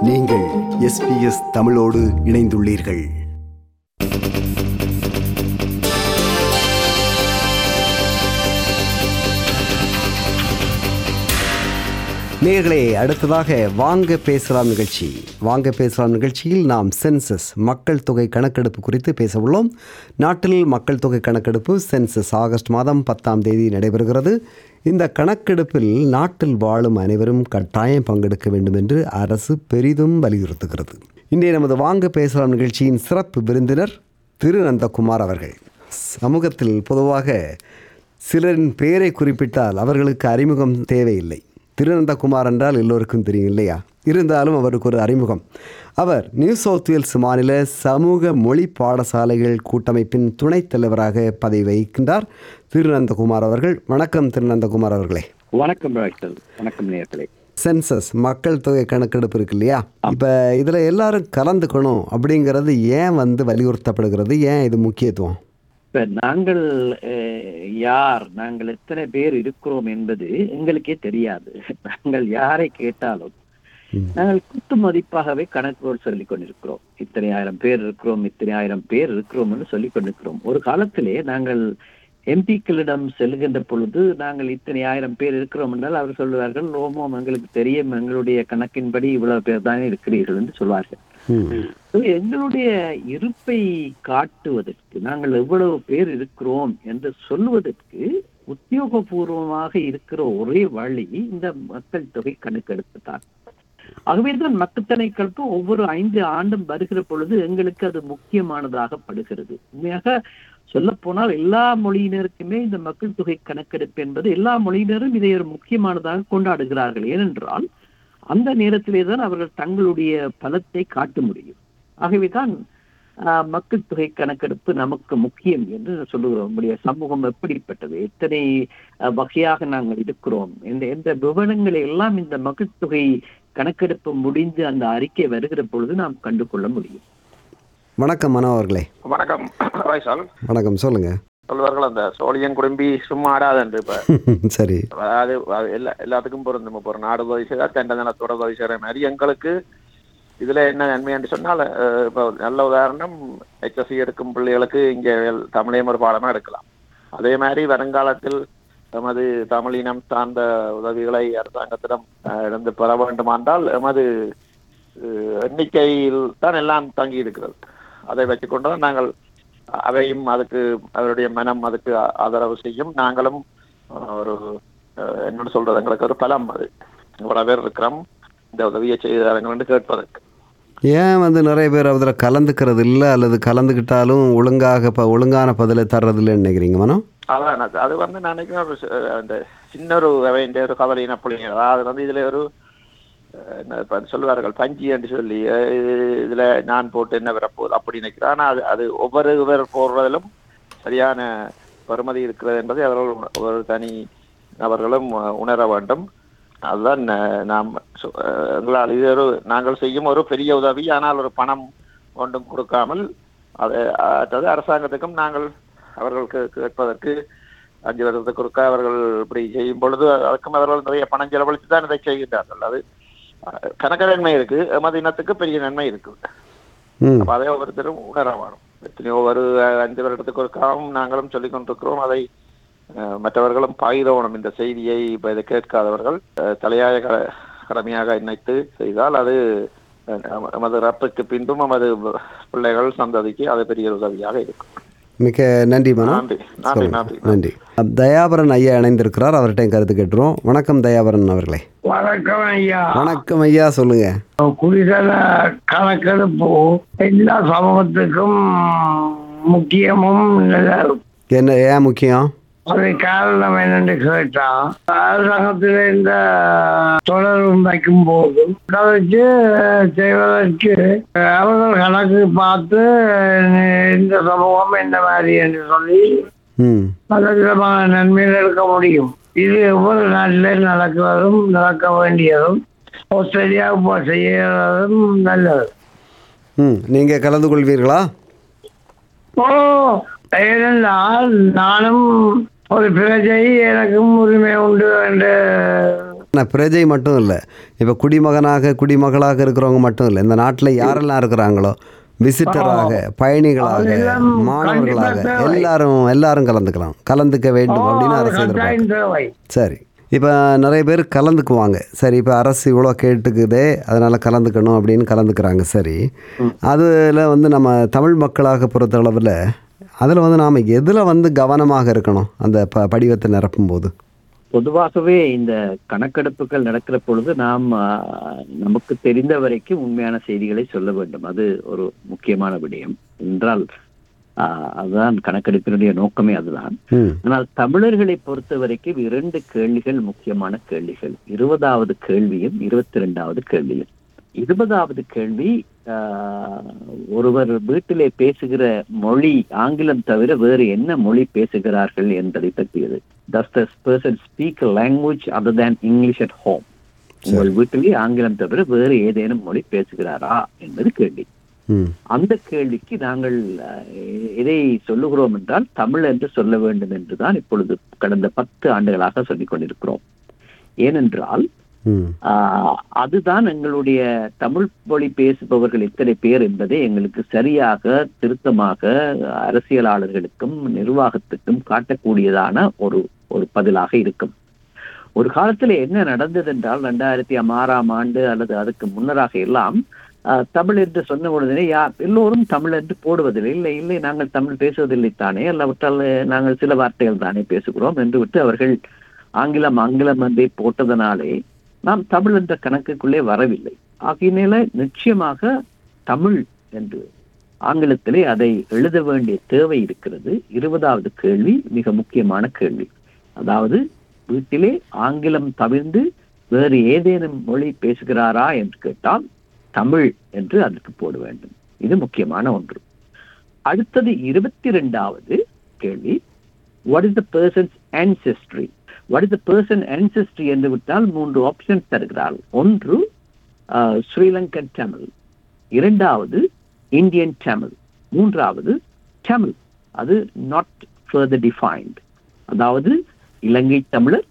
நீங்கள் எஸ்பிஎஸ் தமிழோடு இணைந்துள்ளீர்கள் நேர்களே அடுத்ததாக வாங்க பேசலாம் நிகழ்ச்சி வாங்க பேசலாம் நிகழ்ச்சியில் நாம் சென்சஸ் மக்கள் தொகை கணக்கெடுப்பு குறித்து பேச உள்ளோம் நாட்டில் மக்கள் தொகை கணக்கெடுப்பு சென்சஸ் ஆகஸ்ட் மாதம் பத்தாம் தேதி நடைபெறுகிறது இந்த கணக்கெடுப்பில் நாட்டில் வாழும் அனைவரும் கட்டாயம் பங்கெடுக்க வேண்டும் என்று அரசு பெரிதும் வலியுறுத்துகிறது இன்றைய நமது வாங்க பேசலாம் நிகழ்ச்சியின் சிறப்பு விருந்தினர் திரு நந்தகுமார் அவர்கள் சமூகத்தில் பொதுவாக சிலரின் பெயரை குறிப்பிட்டால் அவர்களுக்கு அறிமுகம் தேவையில்லை திருநந்தகுமார் என்றால் எல்லோருக்கும் தெரியும் இல்லையா இருந்தாலும் அவருக்கு ஒரு அறிமுகம் அவர் நியூ சவுத் வேல்ஸ் மாநில சமூக மொழி பாடசாலைகள் கூட்டமைப்பின் துணைத் தலைவராக பதவி வகிக்கின்றார் திருநந்தகுமார் அவர்கள் வணக்கம் திருநந்தகுமார் அவர்களே வணக்கம் ராய்சல் வணக்கம் நேர்களே சென்சஸ் மக்கள் தொகை கணக்கெடுப்பு இருக்கு இல்லையா இப்போ இதில் எல்லாரும் கலந்துக்கணும் அப்படிங்கிறது ஏன் வந்து வலியுறுத்தப்படுகிறது ஏன் இது முக்கியத்துவம் இப்ப நாங்கள் அஹ், யார் நாங்கள் எத்தனை பேர் இருக்கிறோம் என்பது எங்களுக்கே தெரியாது நாங்கள் யாரை கேட்டாலும் நாங்கள் குத்து மதிப்பாகவே கணக்குகள் சொல்லிக் கொண்டிருக்கிறோம் இத்தனை ஆயிரம் பேர் இருக்கிறோம் இத்தனை ஆயிரம் பேர் இருக்கிறோம் என்று சொல்லிக் கொண்டிருக்கிறோம் ஒரு காலத்திலே நாங்கள் எம்பிக்களிடம் செல்கின்ற பொழுது நாங்கள் இத்தனை ஆயிரம் பேர் இருக்கிறோம் என்றால் அவர் சொல்லுவார்கள் ஓமோம் எங்களுக்கு தெரியும் எங்களுடைய கணக்கின்படி இவ்வளவு பேர் தானே இருக்கிறீர்கள் என்று சொல்வார்கள் ம். So, எங்களுடைய இருப்பை காட்டுவதற்கு நாங்கள் எவ்வளவு பேர் இருக்கிறோம் என்று சொல்லுவதற்கு உத்தியோகபூர்வமாக இருக்கிற ஒரே வழி இந்த மக்கள் தொகை கணக்கெடுப்பு தான் ஆகவேதான் மக்கள் திணைக்களப்பு ஒவ்வொரு ஐந்து ஆண்டும் வருகிற பொழுது எங்களுக்கு அது முக்கியமானதாக படுகிறது உண்மையாக சொல்ல போனால் எல்லா மொழியினருக்குமே இந்த மக்கள் தொகை கணக்கெடுப்பு என்பது எல்லா மொழியினரும் இதை ஒரு முக்கியமானதாக கொண்டாடுகிறார்கள் ஏனென்றால் அந்த நேரத்திலே தான் அவர்கள் தங்களுடைய பலத்தை காட்ட முடியும் ஆகவேதான் ஆஹ், மக்கள் தொகை கணக்கெடுப்பு நமக்கு முக்கியம் என்று சொல்லுகிறோம் நம்முடைய சமூகம் எப்படிப்பட்டது எத்தனை ஆஹ், வகையாக நாங்கள் இருக்கிறோம் எந்த எந்த விவரங்களை எல்லாம் இந்த மக்கள் தொகை கணக்கெடுப்பு முடிந்து அந்த அறிக்கை வருகிற பொழுது நாம் கண்டு கொள்ள முடியும் வணக்கம் மனோ அவர்களே வணக்கம் ராய்சால் வணக்கம் சொல்லுங்கள் சொல்வார்கள் அந்த சோழியன் குடும்பி சும்மா ஆடாதன்று இப்ப சரி அதாவது அது எல்லா எல்லாத்துக்கும் பொருந்தும் இப்போ ஒரு நாடு உதவி செய்தால் தெண்ட நிலத்தோட உதவி செய்கிற மாதிரி எங்களுக்கு இதுல என்ன நன்மை என்று சொன்னால் அஹ், இப்போ நல்ல உதாரணம் HSC எடுக்கும் பிள்ளைகளுக்கு இங்கே தமிழையும் ஒரு பாடமா எடுக்கலாம் அதே மாதிரி வருங்காலத்தில் எமது தமிழினம் சார்ந்த உதவிகளை அரசாங்கத்திடம் அஹ், இருந்து பெற வேண்டுமானால் எமது அஹ், எண்ணிக்கையில் தான் எல்லாம் தங்கி இருக்கிறது அதை வச்சுக்கொண்டு தான் நாங்கள் அவையும் அதுக்கு அவருடைய மனம் அதுக்கு ஆ- ஆதரவு செய்யும் நாங்களும் அஹ், ஒரு அஹ், என்னன்னு சொல்றது எங்களுக்கு ஒரு பலம் அது இவ்வளவு பேர் இருக்கிறோம் இந்த உதவியை செய்தார்கள் என்று கேட்பதற்கு ஏன் வந்து நிறைய பேர் அதில் கலந்துக்கிறது இல்லை அல்லது கலந்துக்கிட்டாலும் ஒழுங்காக ப ஒழுங்கான பதிலை தர்றதில்லைன்னு நினைக்கிறீங்க மனம் அதான் அது- அது வந்து நான் நினைக்கிறேன் ஒரு சி- அந்த சின்ன ஒரு வேண்டிய ஒரு கவலையின பிள்ளைங்க அதாவது வந்து இதுல ஒரு அஹ், என்ன இப்ப சொல்லுவார்கள் பஞ்சி என்று சொல்லி அஹ், இது- இதுல நான் போட்டு என்ன வரப்போகுது அப்படி நினைக்கிறேன் ஆனா அது அது ஒவ்வொரு இவர் போடுறதிலும் சரியான பெறுமதி இருக்கிறது என்பதை அவர்கள் உண- ஒரு தனி நபர்களும் அஹ், உணர வேண்டும் அதுதான் அஹ், நாம் சொ- அஹ், எங்களால் இது ஒரு நாங்கள் செய்யும் ஒரு பெரிய உதவி ஆனால் ஒரு பணம் ஒன்றும் கொடுக்காமல் அது அதாவது அரசாங்கத்துக்கும் நாங்கள் அவர்கள் கே- கேட்பதற்கு அஞ்சு வருடத்துக்கு ஒருக்கா அவர்கள் இப்படி செய்யும் பொழுது அதுக்கும் அவர்கள் நிறைய பணம் செலவழித்து தான் இதை செய்கின்றார்கள் அது அஹ், கணக்கு நன்மை இருக்கு எமது இனத்துக்கு பெரிய நன்மை இருக்கு ம் அப்ப அதை ஒவ்வொருத்தரும் உணர வரும் எத்தனையோ ஒரு அஹ், அஞ்சு வருடத்துக்கு ஒருக்காவும் நாங்களும் சொல்லிக் கொண்டிருக்கிறோம் அதை அஹ், மற்றவர்களும் பகிரவணும் இந்த செய்தியை இப்ப இதை கேட்காதவர்கள் அஹ், தலையாய க- கடமையாக நினைத்து செய்தால் அது அஹ், நம- நமது ரப்புக்கு பின்பும் நமது பிள்ளைகள் சந்ததிக்கு அது பெரிய உதவியாக இருக்கும் மிக்க நன்றி மனோ நன்றி நன்றி சொல்லுங்க. நன்றி நன்றி தயாபரன் ஐயா இணைந்திருக்கிறார் அவர்கிட்ட கருத்து கேட்டுருவோம் வணக்கம் தயாபரன் அவர்களே வணக்கம் ஐயா வணக்கம் ஐயா சொல்லுங்க குடிசன கணக்கெடுப்பு எல்லா சமூகத்துக்கும் முக்கியமும் நல்ல- என்ன ஏன் முக்கியம் அது காரணம் என்னன்னு கேட்டா அரசாங்கத்தில் இந்த தொடரும் வைக்கும் போது வச்சு செய்வதற்கு அவர்கள் கணக்கு பார்த்து இந்த சமூகம் என்ன மாதிரி என்று சொல்லி ம் பல விதமான நன்மைகள் எடுக்க முடியும் இது ஒவ்வொரு நாட்டிலும் நடக்கிறதும் நடக்க வேண்டியதும் ஆஸ்திரேலியா இப்போ செய்யறதும் நல்லது ம் நீங்கள் கலந்து கொள்வீர்களா ஓ ஏனென்றால் நானும் ஒரு பிரஜை எனக்கும் உரிமை உண்டு என்று ஆனால் பிரஜை மட்டும் இல்லை இப்போ குடிமகனாக குடிமகளாக இருக்கிறவங்க மட்டும் இல்லை இந்த நாட்டில் யாரெல்லாம் இருக்கிறாங்களோ விசிட்டராக பயணிகளாக அதெல்லாம் மாணவர்களாக கண்டிப்பா தேவை. எல்லாரும் எல்லாரும் கலந்துக்கலாம் கலந்துக்க வேண்டும் அப்படின்னு அரசு எதிர்பார்க்குது கட்டாயம் தேவை சரி இப்போ நிறைய பேர் கலந்துக்குவாங்க சரி இப்போ அரசு இவ்வளோ கேட்டுக்குதே அதனால் கலந்துக்கணும் அப்படின்னு கலந்துக்கிறாங்க சரி அதில் வந்து நம்ம தமிழ் மக்களாக பொறுத்தளவில் அதில் வந்து நாம் எதில் வந்து கவனமாக இருக்கணும் அந்த ப படிவத்தை நிரப்பும்போது பொதுவாகவே இந்த கணக்கெடுப்புகள் நடக்கிற பொழுது நாம் ஆ, நமக்கு தெரிந்த வரைக்கும் உண்மையான செய்திகளை சொல்ல வேண்டும் அது ஒரு முக்கியமான விடயம் என்றால் ஆ, அதுதான் கணக்கெடுப்பினுடைய நோக்கமே அதுதான் ம் ஆனால் தமிழர்களை பொறுத்த வரைக்கும் இரண்டு கேள்விகள் முக்கியமான கேள்விகள் இருபதாவது கேள்வியும் இருபத்தி ரெண்டாவது கேள்வியும் இருபதாவது கேள்வி ஆஹ், ஒருவர் வீட்டிலே பேசுகிற மொழி ஆங்கிலம் தவிர வேறு என்ன மொழி பேசுகிறார்கள் என்பதை பற்றியது does the person speak language other than English at home உங்கள் வீட்டிலே ஆங்கிலம் தவிர வேறு ஏதேனும் மொழி பேசுகிறாரா என்பது கேள்வி ம் அந்த கேள்விக்கு நாங்கள் அஹ், எதை சொல்லுகிறோம் என்றால் தமிழ் என்று சொல்ல வேண்டும் என்றுதான் இப்பொழுது கடந்த பத்து ஆண்டுகளாக சொல்லிக் கொண்டிருக்கிறோம் ஏனென்றால் ம் ஆஹ், அதுதான் எங்களுடைய தமிழ் மொழி பேசுபவர்கள் எத்தனை பேர் என்பதை எங்களுக்கு சரியாக திருத்தமாக அரசியலாளர்களுக்கும் நிர்வாகத்துக்கும் காட்டக்கூடியதான ஒரு ஒரு பதிலாக இருக்கும் ஒரு காலத்துல என்ன நடந்தது என்றால் ரெண்டாயிரத்தி ஆறாம் ஆண்டு அல்லது அதுக்கு முன்னராக எல்லாம் ஆஹ், தமிழ் என்று சொன்ன உடனே யார் எல்லோரும் தமிழ் என்று போடுவதில்லை இல்லை இல்லை நாங்கள் தமிழ் பேசுவதில்லை தானே அல்லாவிட்டால் நாங்கள் சில வார்த்தைகள் தானே பேசுகிறோம் என்று விட்டு அவர்கள் ஆங்கிலம் ஆங்கிலம் என்றே போட்டதனாலே நாம் தமிழ் என்ற கணக்குக்குள்ளே வரவில்லை ஆகையினால நிச்சயமாக தமிழ் என்று ஆங்கிலத்திலே அதை எழுத வேண்டிய தேவை இருக்கிறது இருபதாவது கேள்வி மிக முக்கியமான கேள்வி அதாவது வீட்டிலே ஆங்கிலம் தவிர்ந்து வேறு ஏதேனும் மொழி பேசுகிறாரா என்று கேட்டால் தமிழ் என்று அதற்கு போட வேண்டும் இது முக்கியமான ஒன்று அடுத்தது இருபத்தி ரெண்டாவது கேள்வி what is the persons ancestry what is the person ancestry என்று விட்டால் மூன்று ஆப்ஷன்ஸ் தருகிறார் ஒன்று ஆஹ், ஸ்ரீலங்கன் தமிழ் இரண்டாவது இந்தியன் தமிழ் மூன்றாவது தமிழ் அது நாட் ஃபர்தர் டிஃபைன்ட் அதாவது இலங்கை தமிழர்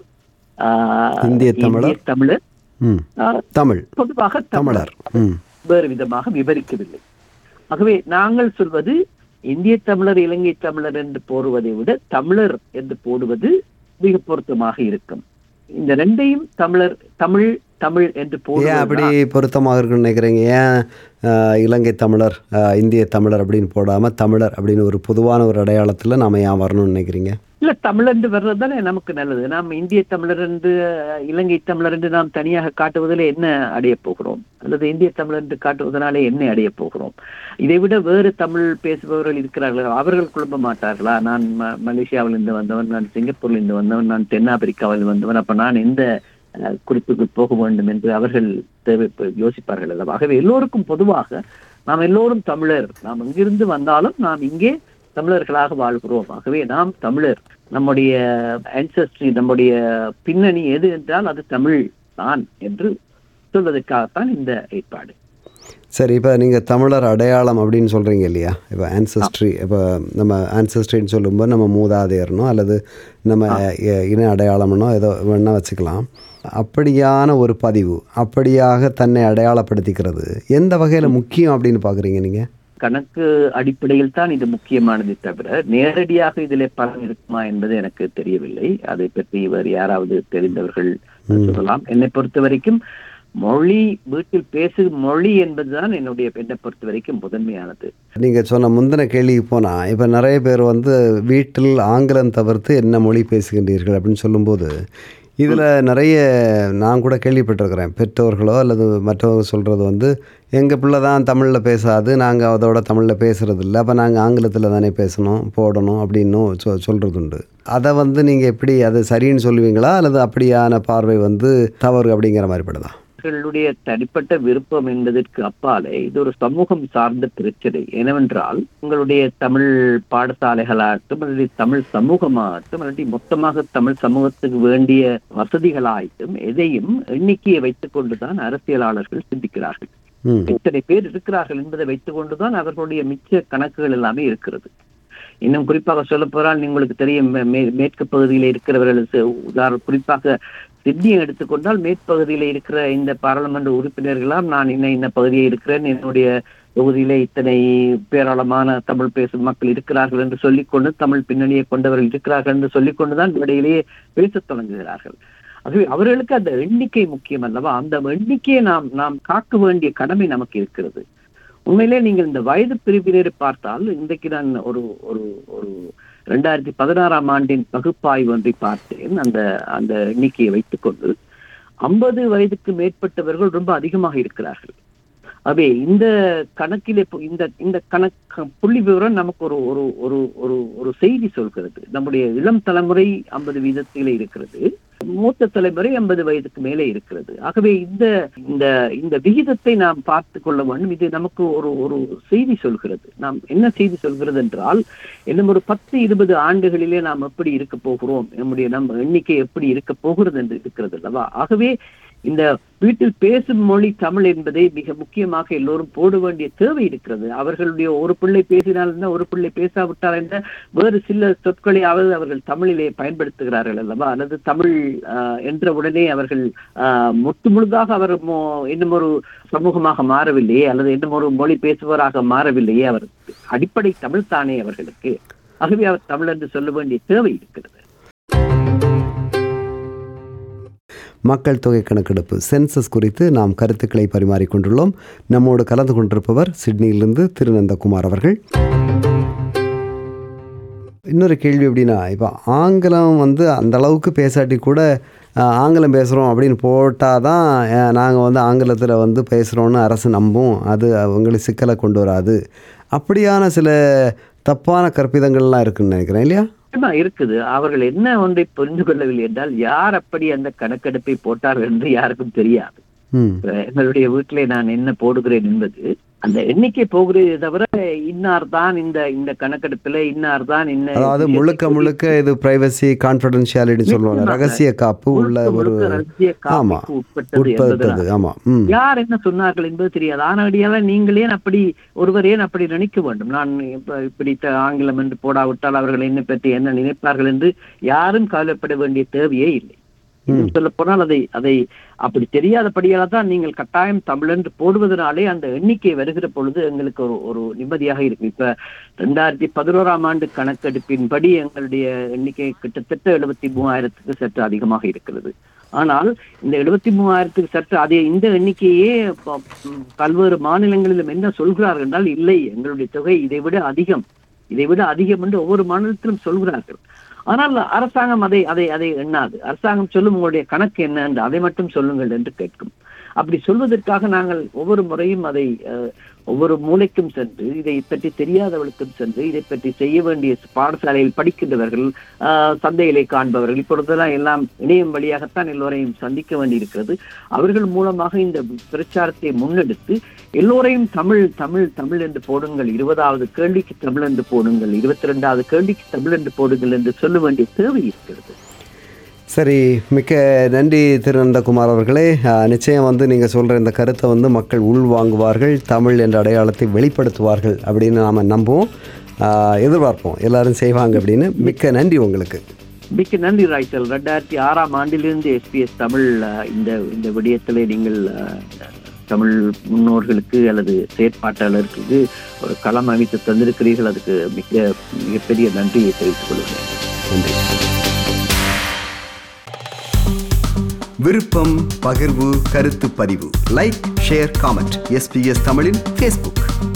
ஆஹ், இந்திய தமிழர். தமிழர் ம் ஆஹ், தமிழ் பொதுவாக தமிழர் தமிழர் ம் வேறு விதமாக விவரிக்கவில்லை ஆகவே நாங்கள் சொல்வது இந்திய தமிழர் இலங்கை தமிழர் என்று போடுவதை விட தமிழர் என்று போடுவது மிக பொருத்தமாக இருக்கும் இந்த ரெண்டையும் தமிழர் தமிழ் தமிழ் என்று ஏன் அப்படி போடுவது பொருத்தமாக இருக்குன்னு நினைக்கிறீங்க ஏன் ஆஹ், இலங்கை தமிழர் ஆஹ், இந்திய தமிழர் அப்படின்னு போடாமல் தமிழர் அப்படின்னு ஒரு பொதுவான ஒரு அடையாளத்தில் நாம ஏன் வரணும்னு நினைக்கிறீங்க இல்ல தமிழ் என்று வர்றது தானே நமக்கு நல்லது நாம் இந்திய தமிழர் என்று அஹ், இலங்கை தமிழர் என்று நாம் தனியாக காட்டுவதில் என்ன அடைய போகிறோம் அல்லது இந்திய தமிழர் என்று காட்டுவதனாலே என்ன அடைய போகிறோம் இதை விட வேறு தமிழ் பேசுபவர்கள் இருக்கிறார்கள் அவர்கள் குழம்ப மாட்டார்களா நான் ம- மலேசியாவில் இருந்து வந்தவன் நான் சிங்கப்பூர்ல இருந்து வந்தவன் நான் தென்னாப்பிரிக்காவில் வந்தவன் அப்ப நான் எந்த அஹ், குறிப்புக்கு போக வேண்டும் என்று அவர்கள் தேவை யோசிப்பார்கள் அல்லவா ஆகவே எல்லோருக்கும் பொதுவாக நாம் எல்லோரும் தமிழர் நாம் எங்கிருந்து வந்தாலும் நாம் இங்கே தமிழர்களாக வாழ்கிறோம் ஆகவே நாம் தமிழர் நம்முடைய ancestry நம்முடைய பின்னணி எது என்றால் அது தமிழ் தான் என்று சொல்வதற்காகத்தான் இந்த ஏற்பாடு சரி இப்போ நீங்கள் தமிழர் அடையாளம் அப்படின்னு சொல்கிறீங்க இல்லையா இப்போ ஆன்சஸ்ட்ரி இப்போ நம்ம ஆன்சஸ்ட்ரின்னு சொல்லும்போது நம்ம மூதாதையர்னோ அல்லது நம்ம இ- இன அடையாளம்னோ ஏதோ வேணால் வச்சுக்கலாம் அப்படியான ஒரு பதிவு அப்படியாக தன்னை அடையாளப்படுத்திக்கிறது எந்த வகையில் முக்கியம் அப்படின்னு பார்க்குறீங்க நீங்கள் கணக்கு அடிப்படையில் தான் இது முக்கியமானது தவிர நேரடியாக இதிலே பலன் இருக்குமா என்பது எனக்கு தெரியவில்லை அதை பற்றி வேறு யாராவது தெரிந்தவர்கள் சொல்லலாம் என்னை பொறுத்த வரைக்கும் மொழி வீட்டில் பேசும் மொழி என்பதுதான் என்னுடைய என்னை பொறுத்த வரைக்கும் முதன்மையானது நீங்கள் சொன்ன முந்தின கேள்விக்கு போனால் இப்போ நிறைய பேர் வந்து வீட்டில் ஆங்கிலம் தவிர்த்து என்ன மொழி பேசுகின்றீர்கள் அப்படின்னு சொல்லும்போது இதில் நிறைய நான் கூட கேள்விப்பட்டிருக்கிறேன் பெற்றோர்களோ அல்லது மற்றவர்கள் சொல்கிறது வந்து எங்கள் பிள்ளை தான் தமிழில் பேசாது நாங்கள் அதோட தமிழில் பேசுகிறது இல்லை அப்போ நாங்கள் ஆங்கிலத்தில் தானே பேசணும் போடணும் அப்படின்னும் சொ சொல்கிறது உண்டு அதை வந்து நீங்கள் எப்படி அது சரின்னு சொல்லுவீங்களா அல்லது அப்படியான பார்வை வந்து தவறு அப்படிங்கிற மாதிரி படுதா அவர்களுடைய தனிப்பட்ட விருப்பம் என்பதற்கு அப்பாலே இது ஒரு சமூகம் சார்ந்த பிரச்சனை என்னவென்றால் உங்களுடைய தமிழ் பாடசாலைகளாகட்டும் அல்லது தமிழ் சமூகமாகட்டும் அல்லது மொத்தமாக தமிழ் சமூகத்துக்கு வேண்டிய வசதிகளாகட்டும் எதையும் எண்ணிக்கையை வைத்துக் கொண்டுதான் அரசியலாளர்கள் சிந்திக்கிறார்கள் ம் எத்தனை பேர் இருக்கிறார்கள் என்பதை வைத்துக் கொண்டுதான் அவர்களுடைய மிச்ச கணக்குகள் எல்லாமே இருக்கிறது இன்னும் குறிப்பாக சொல்ல போனால் உங்களுக்கு தெரியும் மே- மே- மேற்கு பகுதியில் இருக்கிறவர்கள் ச- உதாரண குறிப்பாக சிட்னியை எடுத்துக்கொண்டால் மேற்பகுதியில இருக்கிற இந்த பாராளுமன்ற உறுப்பினர்களாம் நான் இன்ன இன்ன பகுதியில் இருக்கிறேன் என்னுடைய தொகுதியிலே இத்தனை பேராளமான தமிழ் பேசும் மக்கள் இருக்கிறார்கள் என்று சொல்லிக்கொண்டு தமிழ் பின்னணியை கொண்டவர்கள் இருக்கிறார்கள் என்று சொல்லிக்கொண்டுதான் இடையிலேயே பேசத் தொடங்குகிறார்கள் ஆகவே அவர்களுக்கு அந்த எண்ணிக்கை முக்கியம் அல்லவா அந்த எண்ணிக்கையை நாம் நாம் காக்க வேண்டிய கடமை நமக்கு இருக்கிறது உண்மையிலே நீங்கள் இந்த வயது பிரிவினரை பார்த்தால் இன்றைக்கு நான் ஒரு ஒரு ஒரு ரெண்டாயிரத்தி பதினாறாம் ஆண்டின் பகுப்பாய்வு ஒன்றை பார்த்தேன் அந்த அந்த எண்ணிக்கையை வைத்துக்கொண்டு ஐம்பது வயதுக்கு மேற்பட்டவர்கள் ரொம்ப அதிகமாக இருக்கிறார்கள் அவே இந்த கணக்கிலே இப்போ இந்த இந்த கணக்கு புள்ளி விவரம் நமக்கு ஒரு ஒரு ஒரு ஒரு ஒரு செய்தி சொல்கிறது நம்முடைய இளம் தலைமுறை ஐம்பது வீதத்திலே இருக்கிறது மூத்த தலைமுறை ஐம்பது வயதுக்கு மேலே இருக்கிறது ஆகவே இந்த இந்த இந்த விகிதத்தை நாம் பார்த்து கொள்ள வேண்டும் இது நமக்கு ஒரு ஒரு செய்தி சொல்கிறது நாம் என்ன செய்தி சொல்கிறது என்றால் இன்னும் ஒரு பத்து இருபது ஆண்டுகளிலே நாம் எப்படி இருக்க போகிறோம் நம்முடைய நம்ம எண்ணிக்கை எப்படி இருக்க போகிறது என்று இருக்கிறது அல்லவா ஆகவே இந்த வீட்டில் பேசும் மொழி தமிழ் என்பதை மிக முக்கியமாக எல்லோரும் போட வேண்டிய தேவை இருக்கிறது அவர்களுடைய ஒரு பிள்ளை பேசினால் என்ன ஒரு பிள்ளை பேசாவிட்டால் என்ன வேறு சில சொற்களையாவது அவர்கள் தமிழிலே பயன்படுத்துகிறார்கள் அல்லவா அல்லது தமிழ் ஆஹ், என்ற உடனே அவர்கள் ஆஹ், முற்று முழுதாக அவர் மோ- இன்னும் ஒரு சமூகமாக மாறவில்லையே அல்லது இன்னும் ஒரு மொழி பேசுபவராக மாறவில்லையே அவர் அடிப்படை தமிழ் தானே அவர்களுக்கு ஆகவே அவர் தமிழ் என்று சொல்ல வேண்டிய தேவை இருக்கிறது மக்கள் தொகை கணக்கெடுப்பு சென்சஸ் குறித்து நாம் கருத்துக்களை பரிமாறிக்கொண்டுள்ளோம் நம்மோடு கலந்து கொண்டிருப்பவர் சிட்னியிலிருந்து திருநந்தகுமார் அவர்கள் இன்னொரு கேள்வி எப்படின்னா இப்போ ஆங்கிலம் வந்து அந்த அளவுக்கு பேசாட்டி கூட அஹ், ஆங்கிலம் பேசுகிறோம் அப்படின்னு போட்டால் தான் நாங்கள் வந்து ஆங்கிலத்தில் வந்து பேசுகிறோன்னு அரசு நம்பும் அது அவங்களுக்கு சிக்கலை கொண்டு வராது அப்படியான சில தப்பான கற்பிதங்கள்லாம் இருக்குன்னு நினைக்கிறேன் இல்லையா நிச்சயமா இருக்குது அவர்கள் என்ன ஒன்றை புரிந்து கொள்ளவில்லை என்றால் யார் அப்படி அந்த கணக்கெடுப்பை போட்டார்கள் என்று யாருக்கும் தெரியாது ம் இப்ப எங்களுடைய வீட்டிலே நான் என்ன போடுகிறேன் என்பது அந்த எண்ணிக்கை போகிறதே தவிர இன்னார் தான் இந்த இந்த கணக்கெடுப்பில் இன்னார் தான் இன்ன அதாவது முழுக்க முழுக்க இது பிரைவசி கான்ஃபிடென்ஷியாலிட்டி சொல்லுவாங்க நிச்சயமாக. ரகசிய காப்பு உள்ள முழுக்க ஒரு முழுக்க ரகசிய ஆமா. காப்புக்கு உட்பட்டது உட்பட்டது என்பதுதான். ஆமாம் ம் யார் என்ன சொன்னார்கள் என்பது தெரியாது ஆனடியால நீங்கள் ஏன் அப்படி ஒருவர் ஏன் அப்படி நினைக்க வேண்டும் நான் இப்ப இப்படி த- ஆங்கிலம் என்று போடாவிட்டால் அவர்கள் என்னை பற்றி என்ன நினைப்பார்கள் என்று யாரும் கவலைப்பட வேண்டிய தேவையே இல்லை இன்னும் சொல்ல போனால் அதை அதை அப்படி தெரியாதபடியால தான் நீங்கள் கட்டாயம் தமிழ் என்று போடுவதனாலே அந்த எண்ணிக்கை வருகிற பொழுது எங்களுக்கு ஒரு ஒரு நிம்மதியாக இருக்கு இப்ப ரெண்டாயிரத்தி பதினோராம் ஆண்டு கணக்கெடுப்பின்படி எங்களுடைய எண்ணிக்கை கிட்டத்தட்ட எழுபத்தி மூவாயிரத்துக்கு சற்று அதிகமாக இருக்கிறது ஆனால் இந்த எழுபத்தி மூவாயிரத்துக்கு சற்று அதே இந்த எண்ணிக்கையே ப- ம், பல்வேறு மாநிலங்களிலும் என்ன சொல்கிறார்கள் என்றால் இல்லை எங்களுடைய தொகை இதை விட அதிகம் இதை விட அதிகம் என்று ஒவ்வொரு மாநிலத்திலும் சொல்கிறார்கள் ஆனால் அரசாங்கம் அதை அதை அதை எண்ணாது அரசாங்கம் சொல்லும் உங்களுடைய கணக்கு என்ன என்று அதை மட்டும் சொல்லுங்கள் என்று கேட்கும் அப்படி சொல்வதற்காக நாங்கள் ஒவ்வொரு முறையும் அதை அஹ், ஒவ்வொரு மூலைக்கும் சென்று இதை பற்றி தெரியாதவர்களுக்கும் சென்று இதை பற்றி செய்ய வேண்டிய பாடசாலையில் படிக்கின்றவர்கள் ஆஹ், சந்தையிலே காண்பவர்கள் இப்பொழுதெல்லாம் எல்லாம் இணையம் வழியாகத்தான் எல்லோரையும் சந்திக்க வேண்டியிருக்கிறது அவர்கள் மூலமாக இந்த பிரச்சாரத்தை முன்னெடுத்து எல்லோரையும் தமிழ் தமிழ் தமிழ் என்று போடுங்கள் இருபதாவது கேள்விக்கு தமிழ் என்று போடுங்கள் இருபத்தி ரெண்டாவது கேள்விக்கு தமிழ் என்று போடுங்கள் என்று சொல்ல வேண்டிய தேவை இருக்கிறது சரி மிக்க நன்றி திருநந்தகுமார் அவர்களே அஹ், நிச்சயம் வந்து நீங்கள் சொல்கிற இந்த கருத்தை வந்து மக்கள் உள்வாங்குவார்கள் தமிழ் என்ற அடையாளத்தை வெளிப்படுத்துவார்கள் அப்படின்னு நாம் நம்புவோம் அஹ், எதிர்பார்ப்போம் எல்லாரும் செய்வாங்க அப்படின்னு மிக்க நன்றி உங்களுக்கு மிக்க நன்றி ராய்ச்சல் ரெண்டாயிரத்தி ஆறாம் ஆண்டிலிருந்து எஸ்பிஎஸ் தமிழ் அஹ், இந்த இந்த விடயத்திலே நீங்கள் அஹ், தமிழ் முன்னோர்களுக்கு அல்லது செயற்பாட்டாளருக்கு ஒரு களம் அமைத்து தந்திருக்கிறீர்கள் அதுக்கு மிக மிகப்பெரிய நன்றியை தெரிவித்துக் கொள்கிறேன் நன்றி விருப்பம் பகிர்வு கருத்து பதிவு லைக் ஷேர் காமெண்ட் எஸ்பிஎஸ் தமிழின் ஃபேஸ்புக்